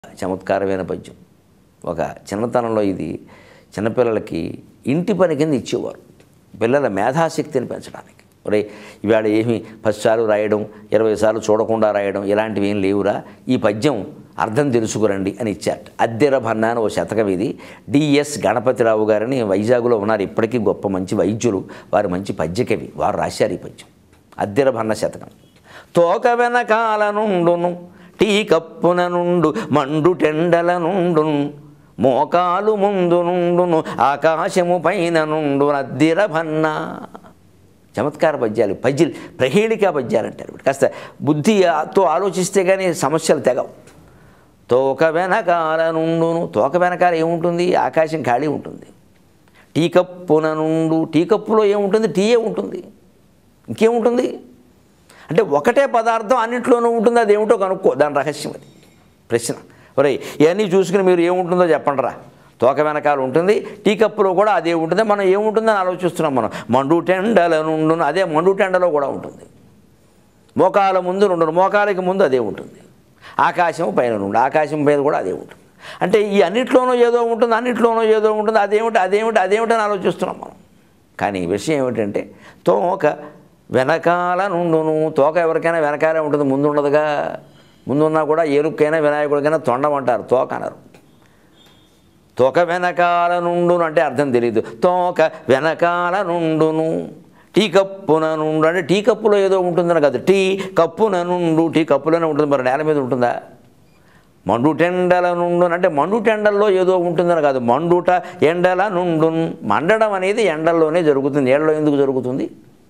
చమత్కారమైన పద్యం ఒక చిన్నతనంలో ఇది చిన్నపిల్లలకి ఇంటి పని కింద ఇచ్చేవారు పిల్లల మేధాశక్తిని పెంచడానికి ఒరే ఇవాళ ఏమి పది సార్లు రాయడం ఇరవై సార్లు చూడకుండా రాయడం ఇలాంటివి ఏం లేవురా ఈ పద్యం అర్థం తెలుసుకురండి అని ఇచ్చారట అద్దెర భన్న అని ఓ శతకం ఇది డిఎస్ గణపతిరావు గారని వైజాగ్లో ఉన్నారు ఇప్పటికీ గొప్ప మంచి వైద్యులు వారు మంచి పద్యకవి వారు రాశారు ఈ పద్యం అద్దెర భన్న శతకం తోక వెనకాల నుండును టీ కప్పున నుండు మండు టెండల నుండును మోకాలు ముందు నుండును ఆకాశము పైన నుండు అద్దిర భన్న చమత్కార పద్యాలు పద్యలు ప్రహేళిక పద్యాలు అంటారు వీటి. కాస్త బుద్ధితో ఆలోచిస్తే కానీ సమస్యలు తెగవు తోక వెనకాల నుండును తోక వెనకాల ఏముంటుంది ఆకాశం ఖాళీ ఉంటుంది టీ కప్పున నుండు టీ కప్పులో ఏముంటుంది టీయే ఉంటుంది ఇంకేముంటుంది అంటే ఒకటే పదార్థం అన్నింటిలోనూ ఉంటుంది అది ఏమిటో కనుక్కో దాని రహస్యం అది ప్రశ్న ఒరేయ్ ఇవన్నీ చూసుకుని మీరు ఏముంటుందో చెప్పండి రా తోక వెనకాల ఉంటుంది టీ కప్పులో కూడా అదే ఉంటుంది మనం ఏముంటుందని ఆలోచిస్తున్నాం మనం మండు టెండల నుండు అదే మండు టెండలో కూడా ఉంటుంది మోకాల ముందు రెండు మోకాలకి ముందు అదే ఉంటుంది ఆకాశం పైన నుండి ఆకాశం పైన కూడా అదే ఉంటుంది అంటే ఈ అన్నిట్లోనూ ఏదో ఉంటుంది అన్నిట్లోనూ ఏదో ఉంటుంది అదేమిటి అదేమిటి అదేమిటి అని ఆలోచిస్తున్నాం మనం కానీ విషయం ఏమిటంటే తోక వెనకాల నుండును తోక ఎవరికైనా వెనకాలే ఉంటుంది ముందు ఉండదుగా ముందున్నా కూడా ఏరుకైనా వినాయకుడికైనా తొండం అంటారు తోక అనరు తోక వెనకాల నుండును అంటే అర్థం తెలియదు తోక వెనకాల నుండును టీ కప్పున నుండు అంటే టీ కప్పులో ఏదో ఉంటుందని కాదు టీ కప్పున నుండు టీ కప్పులోనే ఉంటుంది మరి నేల మీద ఉంటుందా మండు టెండల నుండు అంటే మండు టెండల్లో ఏదో ఉంటుందని కాదు మండుట ఎండల నుండు మండడం అనేది ఎండల్లోనే జరుగుతుంది నీళ్ళలో ఎందుకు జరుగుతుంది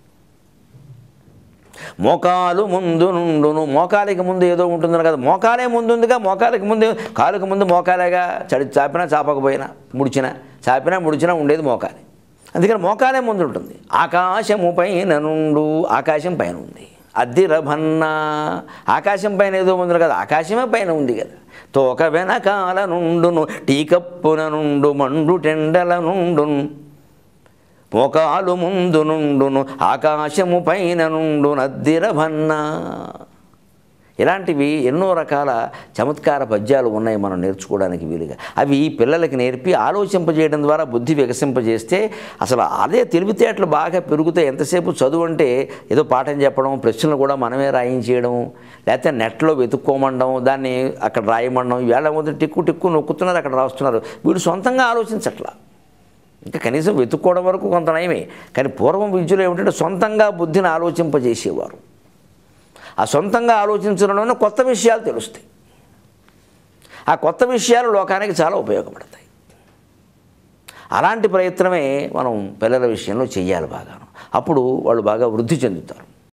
మోకాలు ముందు నుండును మోకాలికి ముందు ఏదో ఉంటుందని కదా మోకాలే ముందు ఉందిగా మోకాలికి ముందు కాలుకి ముందు మోకాలేగా చడి చాపినా చాపకపోయినా ముడిచినా చాపినా ముడిచినా ఉండేది మోకాలి అందుకని మోకాలే ముందు ఉంటుంది ఆకాశము పైన నుండు ఆకాశం పైన ఉంది అద్దిరభన్న ఆకాశం పైన ఏదో ఉంది కదా ఆకాశమే పైన ఉంది కదా తోక వెనకాల నుండును టీకప్పున నుండు మండు టెండల నుండును మోకాలు ముందు నుండును ఆకాశము పైన నుండు నద్దిరభన్న ఇలాంటివి ఎన్నో రకాల చమత్కార పద్యాలు ఉన్నాయి మనం నేర్చుకోవడానికి వీలుగా అవి పిల్లలకి నేర్పి ఆలోచింపజేయడం ద్వారా బుద్ధి వికసింపజేస్తే అసలు అదే తెలివితేటలు బాగా పెరుగుతాయి ఎంతసేపు చదువు అంటే ఏదో పాఠం చెప్పడం ప్రశ్నలు కూడా మనమే రాయించేయడం లేకపోతే నెట్లో వెతుక్కోమండం దాన్ని అక్కడ రాయమండం ఇవాళ మొదటి టిక్కు టిక్కు నొక్కుతున్నారు అక్కడ రాస్తున్నారు వీడు సొంతంగా ఆలోచించట్లా ఇంకా కనీసం వెతుక్కోవడం వరకు కొంత నయమే కానీ పూర్వం విద్యలో ఏమిటంటే సొంతంగా బుద్ధిని ఆలోచింపజేసేవారు ఆ సొంతంగా ఆలోచించడంలోనే కొత్త విషయాలు తెలుస్తాయి ఆ కొత్త విషయాలు లోకానికి చాలా ఉపయోగపడతాయి అలాంటి ప్రయత్నమే మనం పిల్లల విషయంలో చెయ్యాలి బాగాను అప్పుడు వాళ్ళు బాగా వృద్ధి చెందుతారు